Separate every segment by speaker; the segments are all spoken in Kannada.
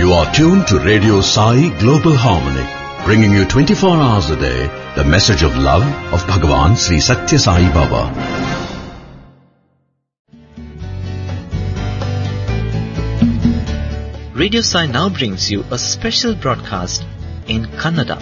Speaker 1: You are tuned to Radio Sai Global Harmony, bringing you 24 hours a day the message of love of Bhagavan Sri Satya Sai Baba.
Speaker 2: Radio Sai now brings you a special broadcast in Kannada.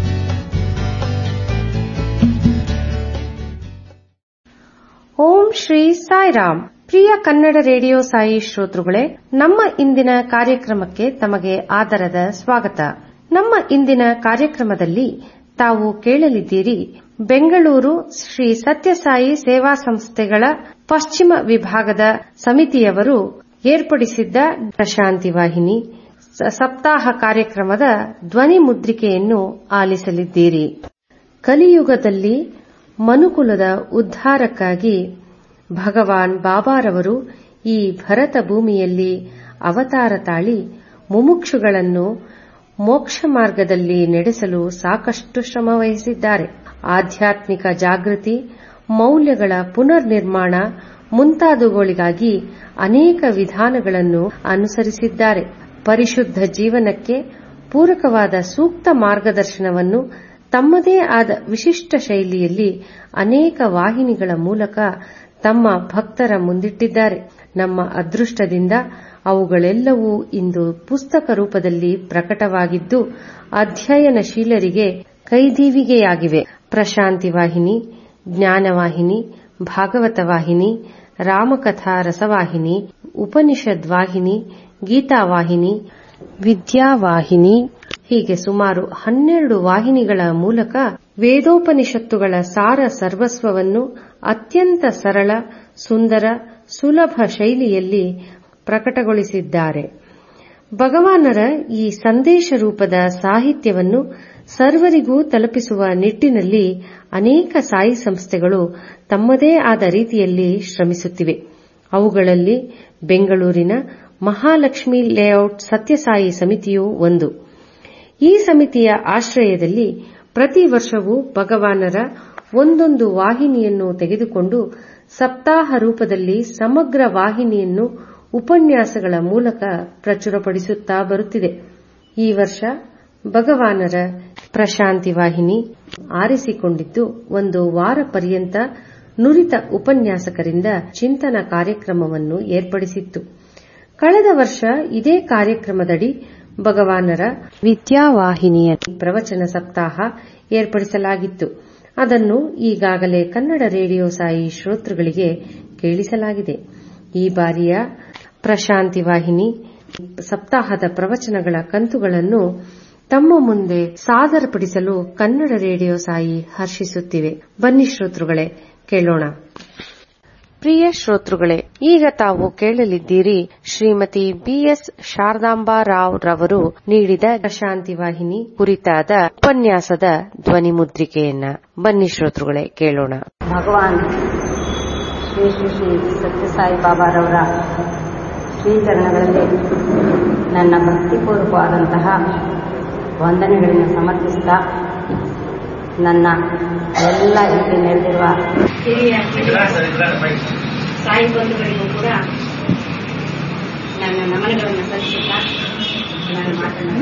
Speaker 3: ಓಂ ಶ್ರೀ ಸಾಯಿರಾಮ್ ಪ್ರಿಯ ಕನ್ನಡ ರೇಡಿಯೋ ಸಾಯಿ ಶ್ರೋತೃಗಳೇ ನಮ್ಮ ಇಂದಿನ ಕಾರ್ಯಕ್ರಮಕ್ಕೆ ತಮಗೆ ಆದರದ ಸ್ವಾಗತ ನಮ್ಮ ಇಂದಿನ ಕಾರ್ಯಕ್ರಮದಲ್ಲಿ ತಾವು ಕೇಳಲಿದ್ದೀರಿ ಬೆಂಗಳೂರು ಶ್ರೀ ಸತ್ಯಸಾಯಿ ಸೇವಾ ಸಂಸ್ಥೆಗಳ ಪಶ್ಚಿಮ ವಿಭಾಗದ ಸಮಿತಿಯವರು ಏರ್ಪಡಿಸಿದ್ದ ಪ್ರಶಾಂತಿ ವಾಹಿನಿ ಸಪ್ತಾಹ ಕಾರ್ಯಕ್ರಮದ ಧ್ವನಿ ಮುದ್ರಿಕೆಯನ್ನು ಆಲಿಸಲಿದ್ದೀರಿ ಕಲಿಯುಗದಲ್ಲಿ ಮನುಕುಲದ ಉದ್ಧಾರಕ್ಕಾಗಿ ಭಗವಾನ್ ಬಾಬಾರವರು ಈ ಭರತ ಭೂಮಿಯಲ್ಲಿ ಅವತಾರ ತಾಳಿ ಮುಮುಕ್ಷುಗಳನ್ನು ಮೋಕ್ಷ ಮಾರ್ಗದಲ್ಲಿ ನಡೆಸಲು ಸಾಕಷ್ಟು ಶ್ರಮವಹಿಸಿದ್ದಾರೆ ಆಧ್ಯಾತ್ಮಿಕ ಜಾಗೃತಿ ಮೌಲ್ಯಗಳ ಪುನರ್ ನಿರ್ಮಾಣ ಮುಂತಾದವುಗಳಿಗಾಗಿ ಅನೇಕ ವಿಧಾನಗಳನ್ನು ಅನುಸರಿಸಿದ್ದಾರೆ ಪರಿಶುದ್ಧ ಜೀವನಕ್ಕೆ ಪೂರಕವಾದ ಸೂಕ್ತ ಮಾರ್ಗದರ್ಶನವನ್ನು ತಮ್ಮದೇ ಆದ ವಿಶಿಷ್ಟ ಶೈಲಿಯಲ್ಲಿ ಅನೇಕ ವಾಹಿನಿಗಳ ಮೂಲಕ ತಮ್ಮ ಭಕ್ತರ ಮುಂದಿಟ್ಟಿದ್ದಾರೆ ನಮ್ಮ ಅದೃಷ್ಟದಿಂದ ಅವುಗಳೆಲ್ಲವೂ ಇಂದು ಪುಸ್ತಕ ರೂಪದಲ್ಲಿ ಪ್ರಕಟವಾಗಿದ್ದು ಅಧ್ಯಯನಶೀಲರಿಗೆ ಕೈದೀವಿಗೆಯಾಗಿವೆ ಪ್ರಶಾಂತಿ ವಾಹಿನಿ ಜ್ಞಾನವಾಹಿನಿ ಭಾಗವತ ವಾಹಿನಿ ರಾಮಕಥಾ ರಸವಾಹಿನಿ ಉಪನಿಷದ್ ವಾಹಿನಿ ಗೀತಾವಾಹಿನಿ ವಿದ್ಯಾವಾಹಿನಿ ಹೀಗೆ ಸುಮಾರು ಹನ್ನೆರಡು ವಾಹಿನಿಗಳ ಮೂಲಕ ವೇದೋಪನಿಷತ್ತುಗಳ ಸಾರ ಸರ್ವಸ್ವವನ್ನು ಅತ್ಯಂತ ಸರಳ ಸುಂದರ ಸುಲಭ ಶೈಲಿಯಲ್ಲಿ ಪ್ರಕಟಗೊಳಿಸಿದ್ದಾರೆ ಭಗವಾನರ ಈ ಸಂದೇಶ ರೂಪದ ಸಾಹಿತ್ಯವನ್ನು ಸರ್ವರಿಗೂ ತಲುಪಿಸುವ ನಿಟ್ಟಿನಲ್ಲಿ ಅನೇಕ ಸಾಯಿ ಸಂಸ್ಥೆಗಳು ತಮ್ಮದೇ ಆದ ರೀತಿಯಲ್ಲಿ ಶ್ರಮಿಸುತ್ತಿವೆ ಅವುಗಳಲ್ಲಿ ಬೆಂಗಳೂರಿನ ಮಹಾಲಕ್ಷ್ಮಿ ಲೇಔಟ್ ಸತ್ಯಸಾಯಿ ಸಮಿತಿಯೂ ಒಂದು ಈ ಸಮಿತಿಯ ಆಶ್ರಯದಲ್ಲಿ ಪ್ರತಿ ವರ್ಷವೂ ಭಗವಾನರ ಒಂದೊಂದು ವಾಹಿನಿಯನ್ನು ತೆಗೆದುಕೊಂಡು ಸಪ್ತಾಹ ರೂಪದಲ್ಲಿ ಸಮಗ್ರ ವಾಹಿನಿಯನ್ನು ಉಪನ್ಯಾಸಗಳ ಮೂಲಕ ಪ್ರಚುರಪಡಿಸುತ್ತಾ ಬರುತ್ತಿದೆ ಈ ವರ್ಷ ಭಗವಾನರ ಪ್ರಶಾಂತಿ ವಾಹಿನಿ ಆರಿಸಿಕೊಂಡಿದ್ದು ಒಂದು ವಾರ ಪರ್ಯಂತ ನುರಿತ ಉಪನ್ಯಾಸಕರಿಂದ ಚಿಂತನ ಕಾರ್ಯಕ್ರಮವನ್ನು ಏರ್ಪಡಿಸಿತ್ತು ಕಳೆದ ವರ್ಷ ಇದೇ ಕಾರ್ಯಕ್ರಮದಡಿ ಭಗವಾನರ ವಿದ್ಯಾವಾಹಿನಿಯ ಪ್ರವಚನ ಸಪ್ತಾಹ ಏರ್ಪಡಿಸಲಾಗಿತ್ತು ಅದನ್ನು ಈಗಾಗಲೇ ಕನ್ನಡ ರೇಡಿಯೋ ಸಾಯಿ ಶ್ರೋತೃಗಳಿಗೆ ಕೇಳಿಸಲಾಗಿದೆ ಈ ಬಾರಿಯ ಪ್ರಶಾಂತಿ ವಾಹಿನಿ ಸಪ್ತಾಹದ ಪ್ರವಚನಗಳ ಕಂತುಗಳನ್ನು ತಮ್ಮ ಮುಂದೆ ಸಾದರಪಡಿಸಲು ಕನ್ನಡ ರೇಡಿಯೋ ಸಾಯಿ ಹರ್ಷಿಸುತ್ತಿವೆ ಬನ್ನಿ ಶ್ರೋತೃಗಳೇ ಕೇಳೋಣ ಪ್ರಿಯ ಶ್ರೋತೃಗಳೇ ಈಗ ತಾವು ಕೇಳಲಿದ್ದೀರಿ ಶ್ರೀಮತಿ ಬಿಎಸ್ ಶಾರದಾಂಬಾ ರಾವ್ ರವರು ನೀಡಿದ ಪ್ರಶಾಂತಿ ವಾಹಿನಿ ಕುರಿತಾದ ಉಪನ್ಯಾಸದ ಧ್ವನಿ ಮುದ್ರಿಕೆಯನ್ನ ಬನ್ನಿ ಶ್ರೋತೃಗಳೇ ಕೇಳೋಣ
Speaker 4: ಭಗವಾನ್ ಶ್ರೀ ಶ್ರೀ ಶ್ರೀ ಸತ್ಯಸಾಯಿ ಬಾಬಾರವರ ಶ್ರೀಚರಣಗಳಲ್ಲಿ ನನ್ನ ಭಕ್ತಿಪೂರ್ವಕವಾದಂತಹ ವಂದನೆಗಳನ್ನು ಸಮರ್ಪಿಸ್ತಾ ನನ್ನ ಎಲ್ಲ ಇಲ್ಲಿ ನೆರೆದಿರುವ ಹಿರಿಯ ಸಾಯಿ ಬಂಧುಗಳಿಗೂ ಕೂಡ ನನ್ನ ನಮನಗಳನ್ನು ಸಲ್ಲಿಸುತ್ತಾ ನಾನು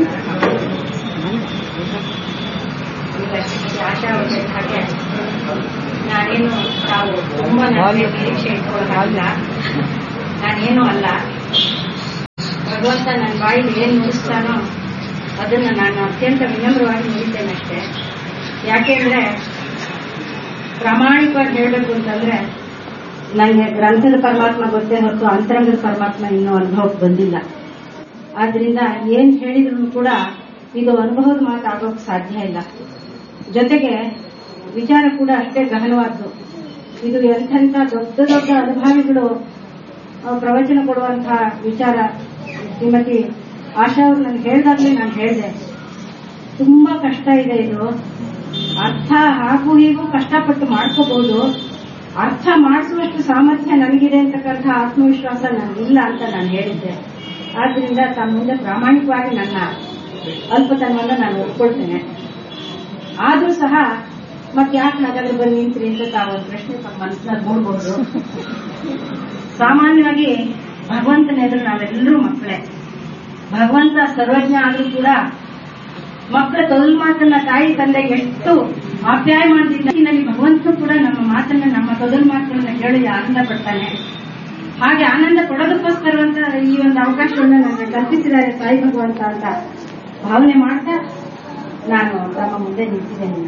Speaker 4: ಮಾತನಾಡ್ತಾ ಆಶಾ ಹಾಗೆ ನಾನೇನು ತಾವು ತುಂಬಾ ನನಗೆ ನಿರೀಕ್ಷೆ ಇಟ್ಕೊಳ್ಳೋಲ್ಲ ನಾನೇನು ಅಲ್ಲ ಭಗವಂತ ನನ್ನ ಬಾಯಿಲಿ ಏನು ನುಡಿಸ್ತಾನೋ ಅದನ್ನು ನಾನು ಅತ್ಯಂತ ವಿನಮ್ರವಾಗಿ ನುಡಿತೇನೆ ಅಷ್ಟೇ ಯಾಕೆಂದ್ರೆ ಪ್ರಾಮಾಣಿಕವಾಗಿ ಹೇಳಬೇಕು ಅಂತಂದ್ರೆ ನನಗೆ ಗ್ರಂಥದ ಪರಮಾತ್ಮ ಗೊತ್ತೇ ಹೊರತು ಅಂತರಂಗದ ಪರಮಾತ್ಮ ಇನ್ನೂ ಅನುಭವಕ್ಕೆ ಬಂದಿಲ್ಲ ಆದ್ರಿಂದ ಏನ್ ಹೇಳಿದ್ರು ಕೂಡ ಇದು ಅನುಭವದ ಮಾತು ಆಗೋಕ್ ಸಾಧ್ಯ ಇಲ್ಲ ಜೊತೆಗೆ ವಿಚಾರ ಕೂಡ ಅಷ್ಟೇ ಗಹನವಾದ್ದು ಇದು ಎಂಥೆಂಥ ದೊಡ್ಡ ದೊಡ್ಡ ಅನುಭವಿಗಳು ಪ್ರವಚನ ಕೊಡುವಂತಹ ವಿಚಾರ ಶ್ರೀಮತಿ ಆಶಾ ಅವರು ನನಗೆ ಹೇಳ್ದಾಗ್ಲೇ ನಾನು ಹೇಳಿದೆ ತುಂಬಾ ಕಷ್ಟ ಇದೆ ಇದು ಅರ್ಥ ಹಾಗೂ ಹೀಗೂ ಕಷ್ಟಪಟ್ಟು ಮಾಡ್ಕೋಬಹುದು ಅರ್ಥ ಮಾಡಿಸುವಷ್ಟು ಸಾಮರ್ಥ್ಯ ನನಗಿದೆ ಅಂತಕ್ಕಂಥ ಆತ್ಮವಿಶ್ವಾಸ ನನಗಿಲ್ಲ ಅಂತ ನಾನು ಹೇಳಿದ್ದೆ ಆದ್ರಿಂದ ತಮ್ಮ ಮುಂದೆ ಪ್ರಾಮಾಣಿಕವಾಗಿ ನನ್ನ ಅಲ್ಪತನವನ್ನು ನಾನು ಒಪ್ಕೊಳ್ತೇನೆ ಆದ್ರೂ ಸಹ ಮತ್ತೆ ಯಾಕೆ ಹಾಗಾದ್ರೆ ಬಂದು ನಿಂತ್ರಿ ಅಂತ ತಾವು ಒಂದು ಪ್ರಶ್ನೆ ತಮ್ಮ ಮನಸ್ಸಿನಲ್ಲಿ ಮೂಡಬಹುದು ಸಾಮಾನ್ಯವಾಗಿ ಭಗವಂತನ ಎದುರು ನಾವೆಲ್ಲರೂ ಮಕ್ಕಳೇ ಭಗವಂತ ಸರ್ವಜ್ಞ ಆದ್ರೂ ಕೂಡ ಮಕ್ಕಳ ತೊದಲು ಮಾತನ್ನ ತಾಯಿ ತಂದೆ ಎಷ್ಟು ಆಪ್ಯಾಯ ಮಾಡಿದಲ್ಲಿ ಭಗವಂತನು ಕೂಡ ನಮ್ಮ ಮಾತನ್ನ ನಮ್ಮ ತೊದಲು ಮಾತನ್ನ ಕೇಳಿ ಆನಂದ ಪಡ್ತಾನೆ ಹಾಗೆ ಆನಂದ ಪಡೋದಕ್ಕೋಸ್ಕರವಂತ ಈ ಒಂದು ಅವಕಾಶವನ್ನ ನನಗೆ ಕಲ್ಪಿಸಿದ್ದಾರೆ ಸಾಯಿ ಭಗವಂತ ಅಂತ ಭಾವನೆ ಮಾಡ್ತಾ ನಾನು ತಮ್ಮ ಮುಂದೆ ನಿಂತಿದ್ದೇನೆ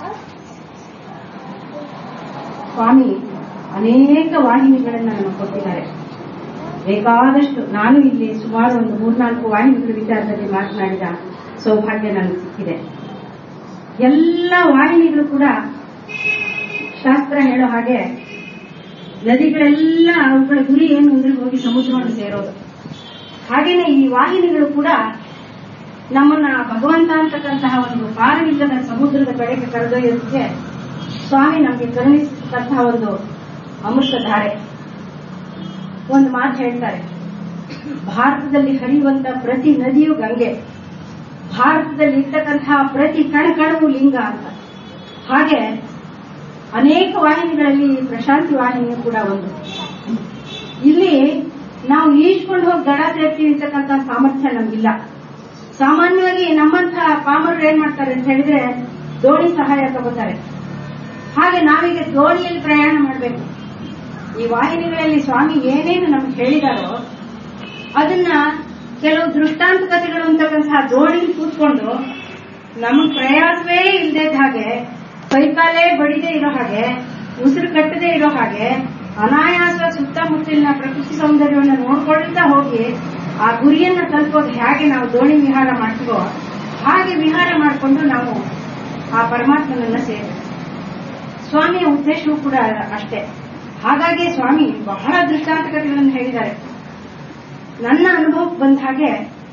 Speaker 4: ಸ್ವಾಮಿ ಅನೇಕ ವಾಹಿನಿಗಳನ್ನ ನಮಗೆ ಕೊಟ್ಟಿದ್ದಾರೆ ಬೇಕಾದಷ್ಟು ನಾನು ಇಲ್ಲಿ ಸುಮಾರು ಒಂದು ಮೂರ್ನಾಲ್ಕು ವಾಹಿನಿಗಳ ವಿಚಾರದಲ್ಲಿ ಮಾತನಾಡಿದ ಸೌಭಾಗ್ಯ ನನಗೆ ಸಿಕ್ಕಿದೆ ಎಲ್ಲ ವಾಹಿನಿಗಳು ಕೂಡ ಶಾಸ್ತ್ರ ಹೇಳೋ ಹಾಗೆ ನದಿಗಳೆಲ್ಲ ಅವುಗಳ ಗುರಿ ಏನು ಅಂದ್ರೆ ಹೋಗಿ ಸಮುದ್ರವನ್ನು ಸೇರೋದು ಹಾಗೇನೆ ಈ ವಾಹಿನಿಗಳು ಕೂಡ ನಮ್ಮನ್ನ ಭಗವಂತ ಅಂತಕ್ಕಂತಹ ಒಂದು ಪಾರವಿಲ್ಲದ ಸಮುದ್ರದ ಕಡೆಗೆ ಕರೆದೊಯ್ಯೋದಕ್ಕೆ ಸ್ವಾಮಿ ನಮಗೆ ಕರುಣಿಸಿದಂತಹ ಒಂದು ಅಮೃತ ಧಾರೆ ಒಂದು ಮಾತು ಹೇಳ್ತಾರೆ ಭಾರತದಲ್ಲಿ ಹರಿಯುವಂತ ಪ್ರತಿ ನದಿಯು ಗಂಗೆ ಭಾರತದಲ್ಲಿ ಇರ್ತಕ್ಕಂತಹ ಪ್ರತಿ ಕಣ ಕಣವು ಲಿಂಗ ಅಂತ ಹಾಗೆ ಅನೇಕ ವಾಹಿನಿಗಳಲ್ಲಿ ಪ್ರಶಾಂತಿ ವಾಹಿನಿಯು ಕೂಡ ಒಂದು ಇಲ್ಲಿ ನಾವು ಈಜ್ಕೊಂಡು ಹೋಗಿ ದಡ ಸೇರ್ತೀವಿ ಅಂತಕ್ಕಂಥ ಸಾಮರ್ಥ್ಯ ನಮ್ಗಿಲ್ಲ ಸಾಮಾನ್ಯವಾಗಿ ನಮ್ಮಂತಹ ಪಾಮರರು ಏನ್ ಮಾಡ್ತಾರೆ ಅಂತ ಹೇಳಿದ್ರೆ ದೋಣಿ ಸಹಾಯ ತಗೋತಾರೆ ಹಾಗೆ ನಾವೀಗ ದೋಣಿಯಲ್ಲಿ ಪ್ರಯಾಣ ಮಾಡಬೇಕು ಈ ವಾಹಿನಿಗಳಲ್ಲಿ ಸ್ವಾಮಿ ಏನೇನು ನಮ್ಗೆ ಹೇಳಿದಾರೋ ಅದನ್ನ ಕೆಲವು ದೃಷ್ಟಾಂತ ಕಥೆಗಳು ಅಂತಕ್ಕಂತಹ ದೋಣಿಲಿ ಕೂತ್ಕೊಂಡು ನಮಗ್ ಪ್ರಯಾಸವೇ ಇಲ್ಲದೆ ಹಾಗೆ ಕೈಕಾಲೇ ಬಡಿದೇ ಇರೋ ಹಾಗೆ ಉಸಿರು ಕಟ್ಟದೇ ಇರೋ ಹಾಗೆ ಅನಾಯಾಸ ಸುತ್ತಮುತ್ತಲಿನ ಪ್ರಕೃತಿ ಸೌಂದರ್ಯವನ್ನು ನೋಡ್ಕೊಳ್ತಾ ಹೋಗಿ ಆ ಗುರಿಯನ್ನ ತಲುಪೋದು ಹೇಗೆ ನಾವು ದೋಣಿ ವಿಹಾರ ಮಾಡ್ತೀವೋ ಹಾಗೆ ವಿಹಾರ ಮಾಡಿಕೊಂಡು ನಾವು ಆ ಪರಮಾತ್ಮನನ್ನ ಸೇರಿ ಸ್ವಾಮಿಯ ಉದ್ದೇಶವೂ ಕೂಡ ಅಷ್ಟೇ ಹಾಗಾಗಿ ಸ್ವಾಮಿ ಬಹಳ ದೃಷ್ಟಾಂತ ಕಥೆಗಳನ್ನು ಹೇಳಿದ್ದಾರೆ ನನ್ನ ಅನುಭವಕ್ಕೆ ಬಂದ ಹಾಗೆ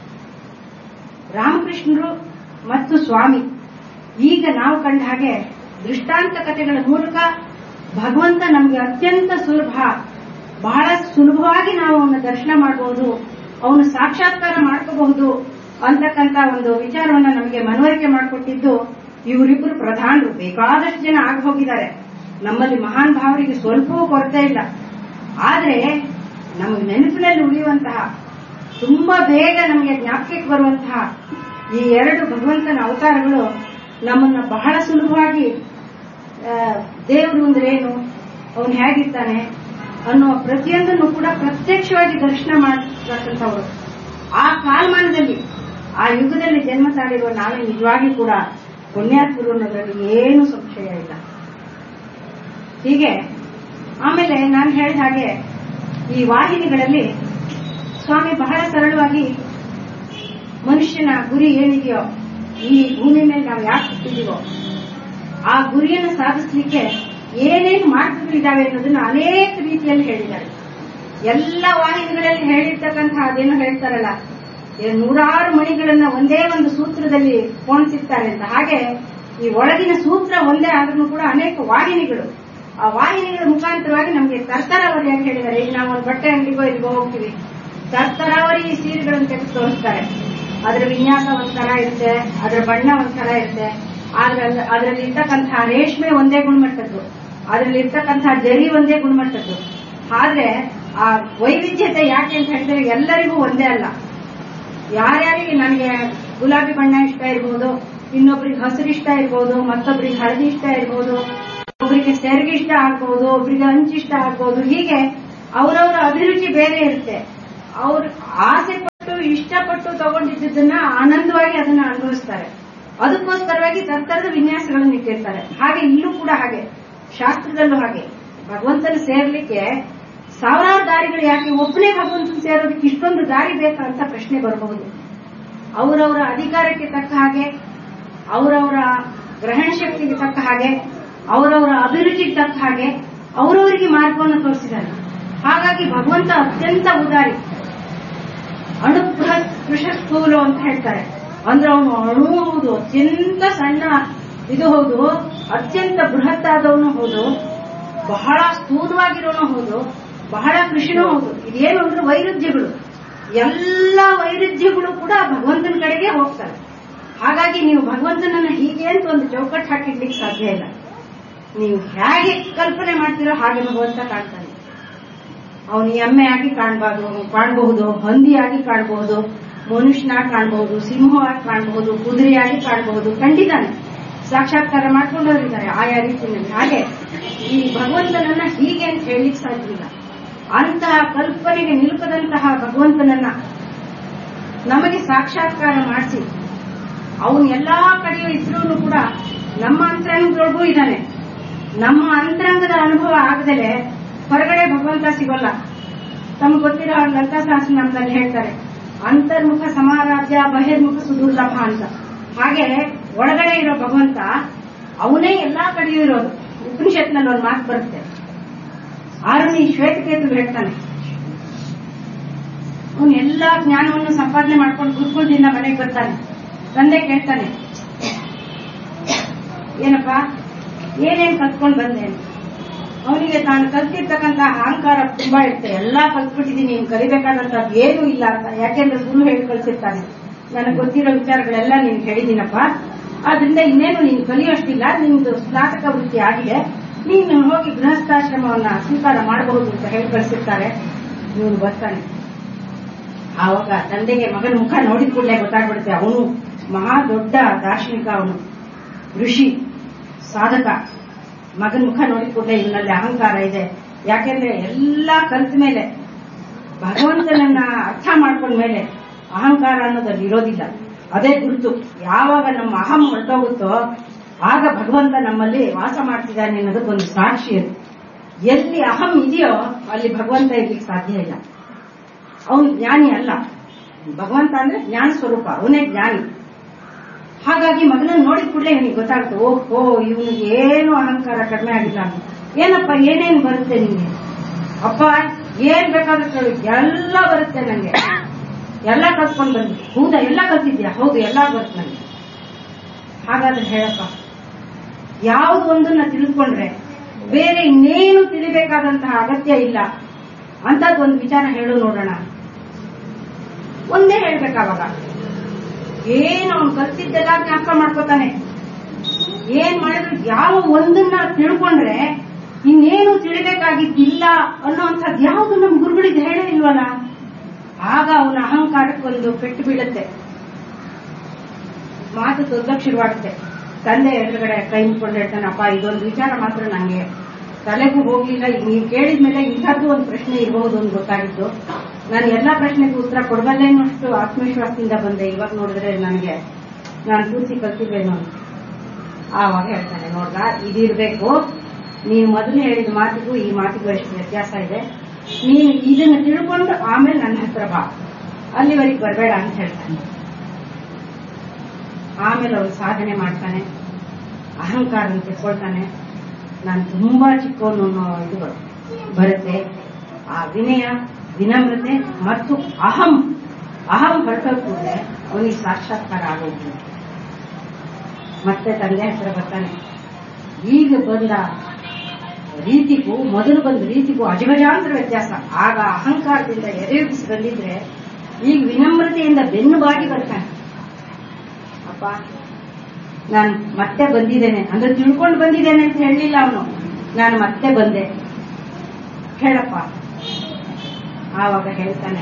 Speaker 4: ರಾಮಕೃಷ್ಣರು ಮತ್ತು ಸ್ವಾಮಿ ಈಗ ನಾವು ಕಂಡ ಹಾಗೆ ದೃಷ್ಟಾಂತ ಕಥೆಗಳ ಮೂಲಕ ಭಗವಂತ ನಮಗೆ ಅತ್ಯಂತ ಸುಲಭ ಬಹಳ ಸುಲಭವಾಗಿ ನಾವು ಅವನ ದರ್ಶನ ಮಾಡಬಹುದು ಅವನು ಸಾಕ್ಷಾತ್ಕಾರ ಮಾಡ್ಕೋಬಹುದು ಅಂತಕ್ಕಂತ ಒಂದು ವಿಚಾರವನ್ನ ನಮಗೆ ಮನವರಿಕೆ ಮಾಡಿಕೊಟ್ಟಿದ್ದು ಇವರಿಬ್ಬರು ಪ್ರಧಾನರು ಬೇಕಾದಷ್ಟು ಜನ ಆಗಿ ಹೋಗಿದ್ದಾರೆ ನಮ್ಮಲ್ಲಿ ಮಹಾನ್ ಭಾವರಿಗೆ ಸ್ವಲ್ಪವೂ ಕೊರತೆ ಇಲ್ಲ ಆದ್ರೆ ನಮಗೆ ನೆನಪಿನಲ್ಲಿ ಉಳಿಯುವಂತಹ ತುಂಬಾ ಬೇಗ ನಮಗೆ ಜ್ಞಾಪಕಕ್ಕೆ ಬರುವಂತಹ ಈ ಎರಡು ಭಗವಂತನ ಅವತಾರಗಳು ನಮ್ಮನ್ನ ಬಹಳ ಸುಲಭವಾಗಿ ದೇವರು ಅಂದ್ರೆ ಏನು ಅವನು ಹೇಗಿರ್ತಾನೆ ಅನ್ನೋ ಪ್ರತಿಯೊಂದನ್ನು ಕೂಡ ಪ್ರತ್ಯಕ್ಷವಾಗಿ ದರ್ಶನ ಮಾಡತಕ್ಕಂಥವ್ರು ಆ ಕಾಲಮಾನದಲ್ಲಿ ಆ ಯುಗದಲ್ಲಿ ಜನ್ಮ ತಾಳಿರುವ ನಾವೇ ನಿಜವಾಗಿ ಕೂಡ ಪುಣ್ಯಾತ್ಮರು ಅನ್ನೋದ್ರಲ್ಲಿ ಏನು ಸಂಶಯ ಇಲ್ಲ ಹೀಗೆ ಆಮೇಲೆ ನಾನು ಹೇಳಿದ ಹಾಗೆ ಈ ವಾಹಿನಿಗಳಲ್ಲಿ ಸ್ವಾಮಿ ಬಹಳ ಸರಳವಾಗಿ ಮನುಷ್ಯನ ಗುರಿ ಏನಿದೆಯೋ ಈ ಭೂಮಿ ಮೇಲೆ ನಾವು ಯಾಕೆ ಹುಟ್ಟಿದೀವೋ ಆ ಗುರಿಯನ್ನು ಸಾಧಿಸಲಿಕ್ಕೆ ಏನೇನು ಮಾರ್ಗಗಳಿದ್ದಾವೆ ಅನ್ನೋದನ್ನ ಅನೇಕ ರೀತಿಯಲ್ಲಿ ಹೇಳಿದ್ದಾರೆ ಎಲ್ಲ ವಾಹಿನಿಗಳಲ್ಲಿ ಹೇಳಿರ್ತಕ್ಕಂತಹ ಅದೇನು ಹೇಳ್ತಾರಲ್ಲ ನೂರಾರು ಮಣಿಗಳನ್ನ ಒಂದೇ ಒಂದು ಸೂತ್ರದಲ್ಲಿ ಪೋಣಿಸಿರ್ತಾರೆ ಅಂತ ಹಾಗೆ ಈ ಒಳಗಿನ ಸೂತ್ರ ಒಂದೇ ಆದ್ರೂ ಕೂಡ ಅನೇಕ ವಾಹಿನಿಗಳು ಆ ವಾಹಿನಿಗಳ ಮುಖಾಂತರವಾಗಿ ನಮಗೆ ತರ್ತರಾವರಿ ಅಂತ ಹೇಳಿದ್ದಾರೆ ಈಗ ನಾವು ಒಂದು ಬಟ್ಟೆ ಅಂಗಡಿಗೋ ಇಲ್ಲಿಗೋ ಹೋಗ್ತೀವಿ ತರ್ತರಾವರಿ ಸೀರೆಗಳನ್ನು ತೆಗೆದು ತೋರಿಸ್ತಾರೆ ಅದರ ವಿನ್ಯಾಸ ಒಂಥರ ಇರುತ್ತೆ ಅದರ ಬಣ್ಣ ಒಂಥರ ಇರುತ್ತೆ ಅದ್ರಲ್ಲಿ ಅದರಲ್ಲಿ ಇರ್ತಕ್ಕಂತಹ ರೇಷ್ಮೆ ಒಂದೇ ಗುಣಮಟ್ಟದ್ದು ಅದರಲ್ಲಿ ಇರ್ತಕ್ಕಂತಹ ಜರಿ ಒಂದೇ ಗುಣಮಟ್ಟದ್ದು ಆದ್ರೆ ಆ ವೈವಿಧ್ಯತೆ ಯಾಕೆ ಅಂತ ಹೇಳಿದ್ರೆ ಎಲ್ಲರಿಗೂ ಒಂದೇ ಅಲ್ಲ ಯಾರ್ಯಾರಿಗೆ ನನಗೆ ಗುಲಾಬಿ ಬಣ್ಣ ಇಷ್ಟ ಇರ್ಬೋದು ಇನ್ನೊಬ್ರಿಗೆ ಹಸಿರು ಇಷ್ಟ ಇರ್ಬೋದು ಮತ್ತೊಬ್ರಿಗೆ ಹಳದಿ ಇಷ್ಟ ಇರ್ಬೋದು ಒಬ್ಬರಿಗೆ ಸೆರಗಿ ಇಷ್ಟ ಆಗ್ಬಹುದು ಒಬ್ರಿಗೆ ಹಂಚು ಇಷ್ಟ ಆಗ್ಬಹುದು ಹೀಗೆ ಅವರವರ ಅಭಿರುಚಿ ಬೇರೆ ಇರುತ್ತೆ ಅವ್ರು ಆಸೆ ಪಟ್ಟು ಇಷ್ಟಪಟ್ಟು ತಗೊಂಡಿದ್ದನ್ನ ಆನಂದವಾಗಿ ಅದನ್ನ ಅನುಭವಿಸ್ತಾರೆ ಅದಕ್ಕೋಸ್ಕರವಾಗಿ ತರ್ತರದ ವಿನ್ಯಾಸಗಳನ್ನು ಇಟ್ಟಿರ್ತಾರೆ ಹಾಗೆ ಇಲ್ಲೂ ಕೂಡ ಹಾಗೆ ಶಾಸ್ತ್ರದಲ್ಲೂ ಹಾಗೆ ಭಗವಂತನ ಸೇರ್ಲಿಕ್ಕೆ ಸಾವಿರಾರು ದಾರಿಗಳು ಯಾಕೆ ಒಬ್ಬನೇ ಭಗವಂತನ ಸೇರೋದಕ್ಕೆ ಇಷ್ಟೊಂದು ದಾರಿ ಬೇಕಾ ಅಂತ ಪ್ರಶ್ನೆ ಬರಬಹುದು ಅವರವರ ಅಧಿಕಾರಕ್ಕೆ ತಕ್ಕ ಹಾಗೆ ಅವರವರ ಗ್ರಹಣ ಶಕ್ತಿಗೆ ತಕ್ಕ ಹಾಗೆ ಅವರವರ ಅಭಿರುಚಿಗೆ ತಕ್ಕ ಹಾಗೆ ಅವರವರಿಗೆ ಮಾರ್ಗವನ್ನು ತೋರಿಸಿದ್ದಾರೆ ಹಾಗಾಗಿ ಭಗವಂತ ಅತ್ಯಂತ ಉದಾರಿ ಅಣುಬೃಹತ್ ಕೃಷಸ್ಥೂಲು ಅಂತ ಹೇಳ್ತಾರೆ ಅಂದ್ರೆ ಅವನು ಅಣು ಹೌದು ಅತ್ಯಂತ ಸಣ್ಣ ಇದು ಹೌದು ಅತ್ಯಂತ ಬೃಹತ್ ಆದವನು ಹೌದು ಬಹಳ ಸ್ಥೂಲವಾಗಿರೋನು ಹೌದು ಬಹಳ ಕೃಷಿನೂ ಹೌದು ಇದೇನು ಅಂದ್ರೆ ವೈರುಧ್ಯಗಳು ಎಲ್ಲ ವೈರುಧ್ಯಗಳು ಕೂಡ ಭಗವಂತನ ಕಡೆಗೆ ಹೋಗ್ತಾರೆ ಹಾಗಾಗಿ ನೀವು ಭಗವಂತನನ್ನ ಹೀಗೆ ಅಂತ ಒಂದು ಚೌಕಟ್ಟು ಹಾಕಿಡ್ಲಿಕ್ಕೆ ಸಾಧ್ಯ ಇಲ್ಲ ನೀವು ಹೇಗೆ ಕಲ್ಪನೆ ಮಾಡ್ತೀರೋ ಹಾಗೆ ಭಗವಂತ ಕಾಣ್ತಾನೆ ಅವನು ಎಮ್ಮೆಯಾಗಿ ಕಾಣಬಾರ್ದು ಕಾಣಬಹುದು ಹಂದಿಯಾಗಿ ಕಾಣಬಹುದು ಮನುಷ್ಯನಾಗಿ ಕಾಣಬಹುದು ಸಿಂಹವಾಗಿ ಕಾಣಬಹುದು ಕುದುರೆಯಾಗಿ ಕಾಣಬಹುದು ಖಂಡಿತಾನೆ ಸಾಕ್ಷಾತ್ಕಾರ ಮಾಡ್ಕೊಂಡವರಿದ್ದಾರೆ ಆಯಾ ರೀತಿಯಲ್ಲಿ ಹಾಗೆ ಈ ಭಗವಂತನನ್ನ ಹೀಗೆ ಅಂತ ಹೇಳಲಿಕ್ಕೆ ಸಾಧ್ಯ ಇಲ್ಲ ಅಂತಹ ಕಲ್ಪನೆಗೆ ನಿಲುಕದಂತಹ ಭಗವಂತನನ್ನ ನಮಗೆ ಸಾಕ್ಷಾತ್ಕಾರ ಮಾಡಿಸಿ ಅವನು ಎಲ್ಲಾ ಕಡೆಯೂ ಇದ್ರೂ ಕೂಡ ನಮ್ಮ ಅಂತರಂಗದೊಳಗೂ ಇದ್ದಾನೆ ನಮ್ಮ ಅಂತರಂಗದ ಅನುಭವ ಆಗದಲೆ ಹೊರಗಡೆ ಭಗವಂತ ಸಿಗೋಲ್ಲ ತಮ್ಗೆ ಗೊತ್ತಿರೋ ಲಲಿತಾ ಸಹಸ್ರನಾಮದಲ್ಲಿ ಹೇಳ್ತಾರೆ ಅಂತರ್ಮುಖ ಸಮಾರಾಧ್ಯ ಬಹಿರ್ಮುಖ ಸುದುರ್ಲಭ ಅಂತ ಹಾಗೆ ಒಳಗಡೆ ಇರೋ ಭಗವಂತ ಅವನೇ ಎಲ್ಲಾ ಕಡೆಯೂ ಇರೋದು ಉಪನಿಷತ್ನಲ್ಲಿ ಒಂದು ಮಾತು ಬರುತ್ತೆ ಆರನೇ ಶ್ವೇತಕೇತು ಹೇಳ್ತಾನೆ ಅವನು ಎಲ್ಲಾ ಜ್ಞಾನವನ್ನು ಸಂಪಾದನೆ ಮಾಡ್ಕೊಂಡು ಗುರುಕುಲದಿಂದ ಮನೆಗೆ ಬರ್ತಾನೆ ತಂದೆ ಕೇಳ್ತಾನೆ ಏನಪ್ಪ ಏನೇನ್ ಕಲ್ತ್ಕೊಂಡ್ ಬಂದೆ ಅವನಿಗೆ ತಾನು ಕಲ್ತಿರ್ತಕ್ಕಂತ ಅಹಂಕಾರ ತುಂಬಾ ಇರುತ್ತೆ ಎಲ್ಲಾ ಕಲ್ತ್ಬಿಟ್ಟಿದ್ದೀನಿ ನೀನು ಕಲಿಬೇಕಾದಂತದ್ದು ಏನೂ ಇಲ್ಲ ಅಂತ ಯಾಕೆಂದ್ರೆ ಗುರು ಹೇಳಿ ಕಳ್ಸಿರ್ತಾನೆ ನನಗೆ ಗೊತ್ತಿರೋ ವಿಚಾರಗಳೆಲ್ಲ ನೀನು ಹೇಳಿದ್ದೀನಪ್ಪ ಆದ್ರಿಂದ ಇನ್ನೇನು ನೀನು ಕಲಿಯೋಷ್ಟಿಲ್ಲ ನಿಮ್ದು ಸ್ನಾತಕ ವೃತ್ತಿ ಆಗಿದೆ ನೀನು ಹೋಗಿ ಗೃಹಸ್ಥಾಶ್ರಮವನ್ನ ಸ್ವೀಕಾರ ಮಾಡಬಹುದು ಅಂತ ಹೇಳಿ ಕಳಿಸಿರ್ತಾರೆ ಇವನು ಬರ್ತಾನೆ ಆವಾಗ ತಂದೆಗೆ ಮಗನ ಮುಖ ನೋಡಿದ ಕೂಡಲೇ ಗೊತ್ತಾಗ್ಬಿಡುತ್ತೆ ಅವನು ಮಹಾ ದೊಡ್ಡ ದಾರ್ಶನಿಕ ಅವನು ಋಷಿ ಸಾಧಕ ಮಗನ ಮುಖ ನೋಡಿದ ಕೂಡಲೇ ಇವನಲ್ಲಿ ಅಹಂಕಾರ ಇದೆ ಯಾಕೆಂದ್ರೆ ಎಲ್ಲಾ ಕಲ್ತ ಮೇಲೆ ಭಗವಂತನನ್ನ ಅರ್ಥ ಮಾಡ್ಕೊಂಡ ಮೇಲೆ ಅಹಂಕಾರ ಅನ್ನೋದಲ್ಲಿ ಇರೋದಿಲ್ಲ ಅದೇ ಗುರುತು ಯಾವಾಗ ನಮ್ಮ ಅಹಂ ಹೊರಟೋಗುತ್ತೋ ಆಗ ಭಗವಂತ ನಮ್ಮಲ್ಲಿ ವಾಸ ಮಾಡ್ತಿದ್ದಾನೆ ಅನ್ನೋದಕ್ಕೊಂದು ಸಾಕ್ಷಿ ಅದು ಎಲ್ಲಿ ಅಹಂ ಇದೆಯೋ ಅಲ್ಲಿ ಭಗವಂತ ಇರ್ಲಿಕ್ಕೆ ಸಾಧ್ಯ ಇಲ್ಲ ಅವನು ಜ್ಞಾನಿ ಅಲ್ಲ ಭಗವಂತ ಅಂದ್ರೆ ಜ್ಞಾನ ಸ್ವರೂಪ ಅವನೇ ಜ್ಞಾನಿ ಹಾಗಾಗಿ ಮಗನನ್ನು ನೋಡಿದ ಕೂಡಲೇ ಇವನಿಗೆ ಗೊತ್ತಾಗುತ್ತೆ ಓಹೋ ಇವನಿಗೆ ಏನು ಅಹಂಕಾರ ಕಡಿಮೆ ಆಗಿಲ್ಲ ಅಂತ ಏನಪ್ಪ ಏನೇನು ಬರುತ್ತೆ ನಿಂಗೆ ಅಪ್ಪ ಏನ್ ಬೇಕಾದ್ರೂ ಕೇಳು ಎಲ್ಲ ಬರುತ್ತೆ ನಂಗೆ ಎಲ್ಲ ಕಲ್ತ್ಕೊಂಡ್ ಬಂದಿ ಹೌದಾ ಎಲ್ಲ ಕಲ್ತಿದ್ಯಾ ಹೌದು ಎಲ್ಲ ಬರುತ್ತೆ ನಂಗೆ ಹಾಗಾದ್ರೆ ಹೇಳಪ್ಪ ಯಾವ್ದು ಒಂದನ್ನ ತಿಳಿದುಕೊಂಡ್ರೆ ಬೇರೆ ಇನ್ನೇನು ತಿಳಿಬೇಕಾದಂತಹ ಅಗತ್ಯ ಇಲ್ಲ ಅಂತದ್ ಒಂದು ವಿಚಾರ ಹೇಳು ನೋಡೋಣ ಒಂದೇ ಹೇಳ್ಬೇಕಾವಾಗ ಏನು ಅವ್ನು ಕಲ್ತಿದ್ದೆಲ್ಲ ಜ್ಞಾಪಕ ಮಾಡ್ಕೋತಾನೆ ಏನ್ ಮಾಡಿದ್ರು ಯಾವ ಒಂದನ್ನ ತಿಳ್ಕೊಂಡ್ರೆ ಇನ್ನೇನು ತಿಳಿಬೇಕಾಗಿದ್ದಿಲ್ಲ ಅನ್ನೋಂಥದ್ದು ಯಾವುದು ನಮ್ ಗುರುಗಳಿಗೆ ಹೇಳೇ ಇಲ್ವಲ್ಲ ಆಗ ಅವನ ಅಹಂಕಾರಕ್ಕೊಂದು ಪೆಟ್ಟು ಬೀಳುತ್ತೆ ಮಾತು ದೊಡ್ಡ ಶುರುವಾಗುತ್ತೆ ತಂದೆ ಎದುರುಗಡೆ ಕೈ ಮುಟ್ಕೊಂಡು ಹೇಳ್ತಾನೆ ಅಪ್ಪ ಇದೊಂದು ವಿಚಾರ ಮಾತ್ರ ನಂಗೆ ತಲೆಗೂ ಹೋಗ್ಲಿಲ್ಲ ಈಗ ನೀವು ಕೇಳಿದ್ಮೇಲೆ ಇಂಥದ್ದು ಒಂದು ಪ್ರಶ್ನೆ ಇರಬಹುದು ಅಂತ ಗೊತ್ತಾಗಿತ್ತು ನಾನು ಎಲ್ಲಾ ಪ್ರಶ್ನೆಗೂ ಉತ್ತರ ಕೊಡಬಲ್ಲೇನೋ ಅಷ್ಟು ಆತ್ಮವಿಶ್ವಾಸದಿಂದ ಬಂದೆ ಇವಾಗ ನೋಡಿದ್ರೆ ನನಗೆ ನಾನು ಪೂರ್ತಿ ಕಲ್ತಿದ್ದೇನೋ ಅಂತ ಆವಾಗ ಹೇಳ್ತಾನೆ ನೋಡ್ದ ಇದಿರ್ಬೇಕು ನೀನು ಮೊದಲು ಹೇಳಿದ ಮಾತಿಗೂ ಈ ಮಾತಿಗೂ ಎಷ್ಟು ವ್ಯತ್ಯಾಸ ಇದೆ ನೀನು ಇದನ್ನ ತಿಳ್ಕೊಂಡು ಆಮೇಲೆ ನನ್ನ ಹತ್ರ ಬಾ ಅಲ್ಲಿವರೆಗೆ ಬರಬೇಡ ಅಂತ ಹೇಳ್ತಾನೆ ಆಮೇಲೆ ಅವನು ಸಾಧನೆ ಮಾಡ್ತಾನೆ ಅಹಂಕಾರ ತೆಕ್ಕೊಳ್ತಾನೆ ನಾನು ತುಂಬಾ ಚಿಕ್ಕವನು ಅನ್ನೋ ಇದು ಬರುತ್ತೆ ಆ ವಿನಯ ವಿನಮ್ರತೆ ಮತ್ತು ಅಹಂ ಅಹಂ ಹೊರಟೋದ್ ಕೂಡಲೇ ಅವನಿಗೆ ಸಾಕ್ಷಾತ್ಕಾರ ಆಗೋಗ್ತದೆ ಮತ್ತೆ ತಂದೆ ಹತ್ರ ಬರ್ತಾನೆ ಈಗ ಬಂದ ರೀತಿಗೂ ಮೊದಲು ಬಂದ ರೀತಿಗೂ ಅಜಗಜಾಂತರ ವ್ಯತ್ಯಾಸ ಆಗ ಅಹಂಕಾರದಿಂದ ಎರೆಯುಗಿಸಿ ಬಂದಿದ್ರೆ ಈಗ ವಿನಮ್ರತೆಯಿಂದ ಬೆನ್ನು ಬಾಗಿ ಬರ್ತಾನೆ ಅಪ್ಪ ನಾನು ಮತ್ತೆ ಬಂದಿದ್ದೇನೆ ಅಂದ್ರೆ ತಿಳ್ಕೊಂಡು ಬಂದಿದ್ದೇನೆ ಅಂತ ಹೇಳಲಿಲ್ಲ ಅವನು ನಾನು ಮತ್ತೆ ಬಂದೆ ಹೇಳಪ್ಪ ಆವಾಗ ಹೇಳ್ತಾನೆ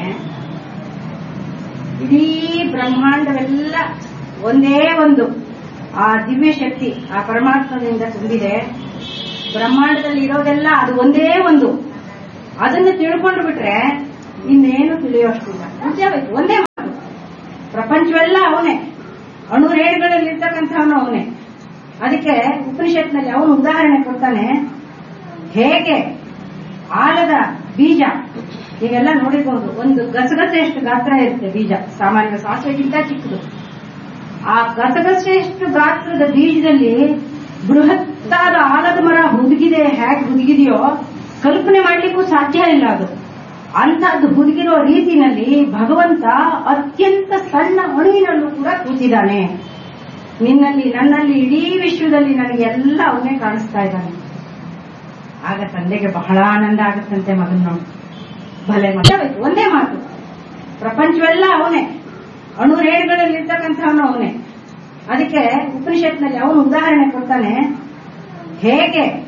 Speaker 4: ಇಡೀ ಬ್ರಹ್ಮಾಂಡವೆಲ್ಲ ಒಂದೇ ಒಂದು ಆ ದಿವ್ಯ ಶಕ್ತಿ ಆ ಪರಮಾತ್ಮದಿಂದ ತುಂಬಿದೆ ಬ್ರಹ್ಮಾಂಡದಲ್ಲಿ ಇರೋದೆಲ್ಲ ಅದು ಒಂದೇ ಒಂದು ಅದನ್ನು ತಿಳ್ಕೊಂಡು ಬಿಟ್ರೆ ಇನ್ನೇನು ತಿಳಿಯೋಷ್ಟಿಲ್ಲ ನಿಜ ಆಯ್ತು ಒಂದೇ ಮಾತು ಪ್ರಪಂಚವೆಲ್ಲ ಅವನೇ ಅಣುರೇಣುಗಳಲ್ಲಿ ಇರ್ತಕ್ಕಂಥವನು ಅವನೇ ಅದಕ್ಕೆ ಉಪನಿಷತ್ನಲ್ಲಿ ಅವನು ಉದಾಹರಣೆ ಕೊಡ್ತಾನೆ ಹೇಗೆ ಆಲದ ಬೀಜ ನೀವೆಲ್ಲ ನೋಡಿರ್ಬೋದು ಒಂದು ಗಸಗಸೆಯಷ್ಟು ಗಾತ್ರ ಇರುತ್ತೆ ಬೀಜ ಸಾಮಾನ್ಯ ಸಾಸಿವೆಗಿಂತ ಚಿಕ್ಕದು ಆ ಗಸಗಸೆಯಷ್ಟು ಗಾತ್ರದ ಬೀಜದಲ್ಲಿ ಬೃಹತ್ತಾದ ಆಲದ ಮರ ಹುದುಗಿದೆ ಹೇಗೆ ಹುದುಗಿದೆಯೋ ಕಲ್ಪನೆ ಮಾಡ್ಲಿಕ್ಕೂ ಸಾಧ್ಯ ಇಲ್ಲ ಅದು ಅಂತಹದ್ದು ಹುದುಗಿರೋ ರೀತಿನಲ್ಲಿ ಭಗವಂತ ಅತ್ಯಂತ ಸಣ್ಣ ಅಣುವಿನಲ್ಲೂ ಕೂಡ ಕೂತಿದ್ದಾನೆ ನಿನ್ನಲ್ಲಿ ನನ್ನಲ್ಲಿ ಇಡೀ ವಿಶ್ವದಲ್ಲಿ ನನಗೆ ಎಲ್ಲ ಅವನೇ ಕಾಣಿಸ್ತಾ ಇದ್ದಾನೆ ಆಗ ತಂದೆಗೆ ಬಹಳ ಆನಂದ ಆಗುತ್ತಂತೆ ಮಗನ್ ನೋಡಿ ಭಲೆ ಮಗ ಒಂದೇ ಮಾತು ಪ್ರಪಂಚವೆಲ್ಲ ಅವನೇ ಅಣುರೇಣುಗಳಲ್ಲಿ ಇರ್ತಕ್ಕಂಥವನು ಅವನೇ ಅದಕ್ಕೆ ಉಪನಿಷತ್ನಲ್ಲಿ ಅವನು ಉದಾಹರಣೆ ಕೊಡ್ತಾನೆ ಹೇಗೆ